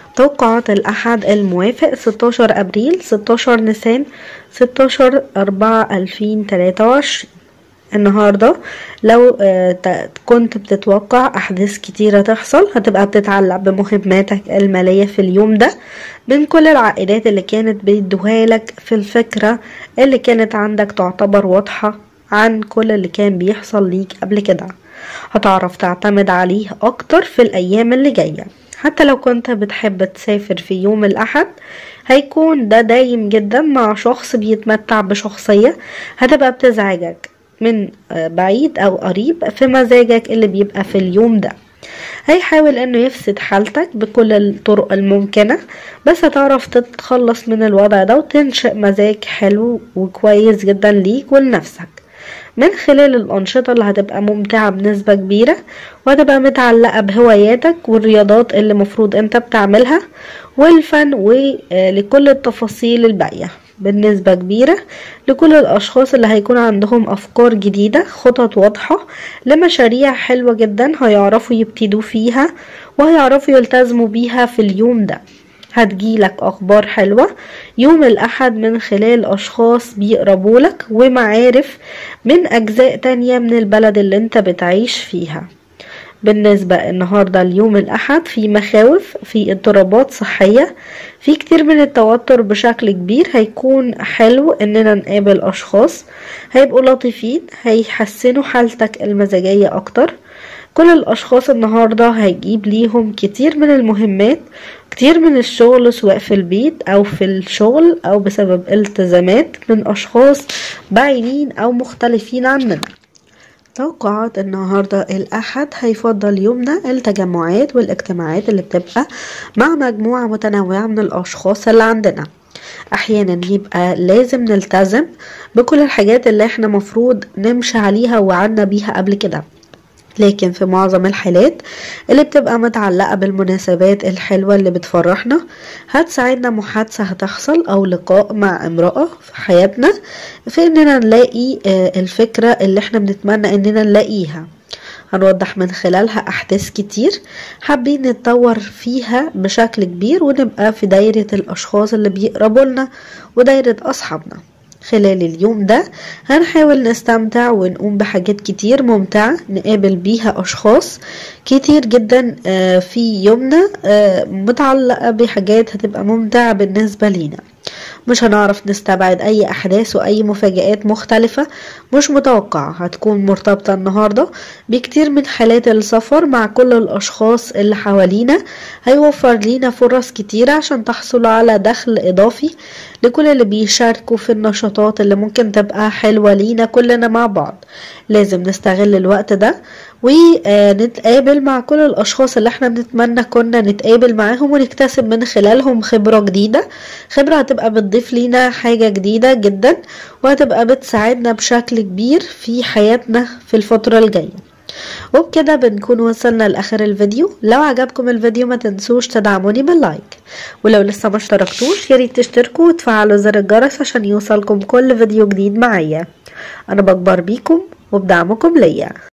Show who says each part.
Speaker 1: توقعات الأحد الموافق 16 أبريل 16 نيسان 16 4 2023 النهاردة لو آه، ت- كنت بتتوقع أحداث كتيرة تحصل هتبقى بتتعلق بمهماتك المالية في اليوم ده من كل العائدات اللي كانت بيدوها لك في الفكرة اللي كانت عندك تعتبر واضحة عن كل اللي كان بيحصل ليك قبل كده هتعرف تعتمد عليه أكتر في الأيام اللي جاية حتى لو كنت بتحب تسافر في يوم الأحد هيكون ده دايم جدا مع شخص بيتمتع بشخصية هتبقى بتزعجك من آه، بعيد أو قريب في مزاجك اللي بيبقى في اليوم ده هيحاول انه يفسد حالتك بكل الطرق الممكنة بس هتعرف تتخلص من الوضع ده وتنشئ مزاج حلو وكويس جدا ليك ولنفسك من خلال الأنشطة اللي هتبقى ممتعة بنسبة كبيرة وهتبقى متعلقة بهواياتك والرياضات اللي مفروض انت بتعملها والفن ولكل التفاصيل الباقية بنسبة كبيرة لكل الأشخاص اللي هيكون عندهم أفكار جديدة خطط واضحة لمشاريع حلوة جدا هيعرفوا يبتدوا فيها وهيعرفوا يلتزموا بيها في اليوم ده هتجيلك أخبار حلوة يوم الأحد من خلال أشخاص بيقربولك ومعارف من أجزاء تانية من البلد اللي انت بتعيش فيها بالنسبة النهاردة اليوم الأحد في مخاوف في اضطرابات صحية في كتير من التوتر بشكل كبير هيكون حلو اننا نقابل اشخاص هيبقوا لطيفين هيحسنوا حالتك المزاجية اكتر كل الاشخاص النهاردة هيجيب ليهم كتير من المهمات كتير من الشغل سواء في البيت او في الشغل او بسبب التزامات من اشخاص بعيدين او مختلفين عننا توقعات النهاردة الأحد هيفضل يومنا التجمعات والاجتماعات اللي بتبقى مع مجموعة متنوعة من الأشخاص اللي عندنا أحيانا يبقى لازم نلتزم بكل الحاجات اللي احنا مفروض نمشي عليها وعنا بيها قبل كده لكن في معظم الحالات اللي بتبقى متعلقة بالمناسبات الحلوة اللي بتفرحنا هتساعدنا محادثة هتحصل أو لقاء مع امرأة في حياتنا في إننا نلاقي آه، الفكرة اللي احنا بنتمنى إننا نلاقيها هنوضح من خلالها أحداث كتير حابين نتطور فيها بشكل كبير ونبقى في دايرة الأشخاص اللي بيقربوا لنا ودايرة أصحابنا خلال اليوم ده هنحاول نستمتع ونقوم بحاجات كتير ممتعة نقابل بيها أشخاص كتير جدا آه، في يومنا آه، متعلقة بحاجات هتبقى ممتعة بالنسبة لينا مش هنعرف نستبعد أي أحداث وأي مفاجآت مختلفة مش متوقعة هتكون مرتبطة النهاردة بكتير من حالات السفر مع كل الأشخاص اللي حوالينا هيوفر لينا فرص كتيرة عشان تحصلوا على دخل إضافي لكل اللي بيشاركوا في النشاطات اللي ممكن تبقى حلوة لينا كلنا مع بعض لازم نستغل الوقت ده ونتقابل مع كل الأشخاص اللي احنا بنتمنى كنا نتقابل معاهم ونكتسب من خلالهم خبرة جديدة خبرة هتبقى بتضيف لينا حاجة جديدة جدا وهتبقى بتساعدنا بشكل كبير في حياتنا في الفترة الجاية وبكده بنكون وصلنا لاخر الفيديو لو عجبكم الفيديو ما تنسوش تدعموني باللايك ولو لسه ما اشتركتوش ياريت تشتركوا وتفعلوا زر الجرس عشان يوصلكم كل فيديو جديد معايا انا بكبر بيكم وبدعمكم ليا